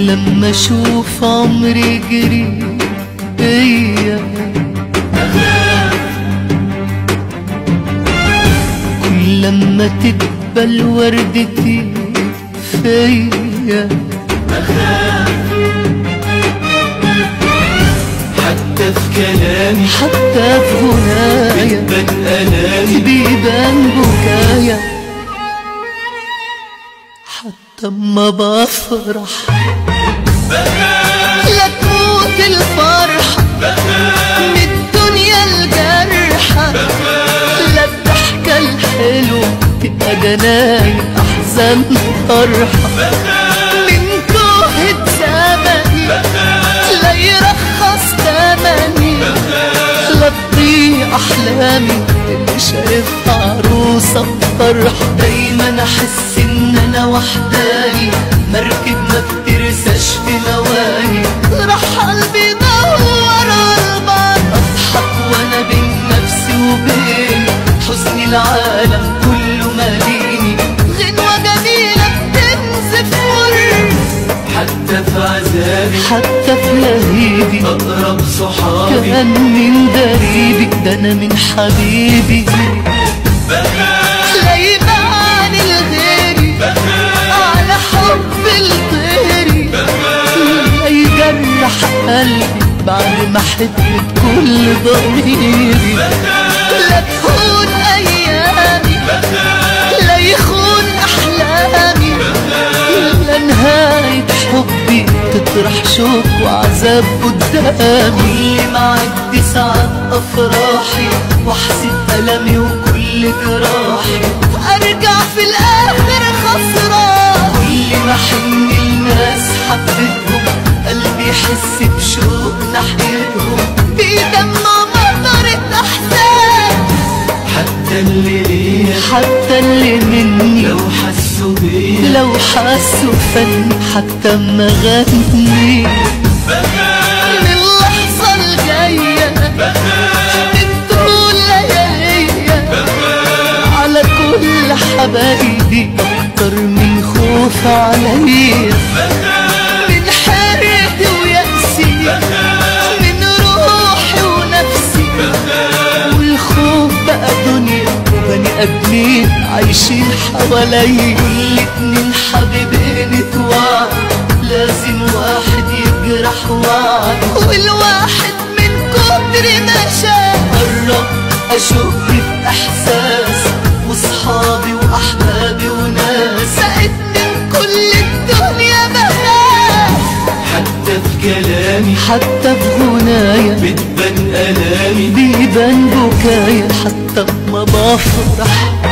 لما اشوف عمري جري بيا كل لما تقبل وردتي فيا حتى في كلامي حتى في غنايا بتبان ألامي بيبان بكايا حتى اما بفرح لا تموت الفرحة من الدنيا الجرحة لا الضحكة الحلوة تبقى جناين أحزان فرحة من كوهة زمني لا يرخص تمني لا تضيع أحلامي اللي شايفها عروسة بفرحة دايما أحس إن أنا وحداني مركب ما بترساش في مواني راح قلبي دور البر أضحك وأنا بين نفسي وبيني حزن العالم كله ماليني غنوة جميلة بتنزف ورد حتى في عذابي حتى في لهيبي أقرب صحابي كان من دريبي ده انا من حبيبي لا يبان الغيري على حب الغيري لا يجرح قلبي بعد ما احب بكل ضميري لا تهون ايامي لا يخون احلامي لا نهاية حبي تطرح شوق وعذاب قدامي كل ما عدي ساعات افراحي واحسب المي وكل جراحي ارجع في الاخر خسران كل ما حن الناس حبتهم قلبي يحس بشوق ناحيتهم بيدمع مطرة احزان حتى اللي ليا حتى اللي مني لو حسوا بيا لو حسوا فن حتى ما غني من اللحظة الجاية بتطول لياليا على كل حبايبي أكتر من خوف عليا من حيرتي ويأسي من روحي ونفسي والخوف بقى دنيا وبني ادمين عايشين حوالي كل اتنين حبيبين اتوعد لازم واحد يجرح وعد والواحد من كتر ما شاف قرب اشك في احساس واصحابي واحبابي وناس بقت من كل الدنيا بهاء حتى في كلامي حتى في غنايا بتبان ألامي بيبان بكايا حتى ما بفرح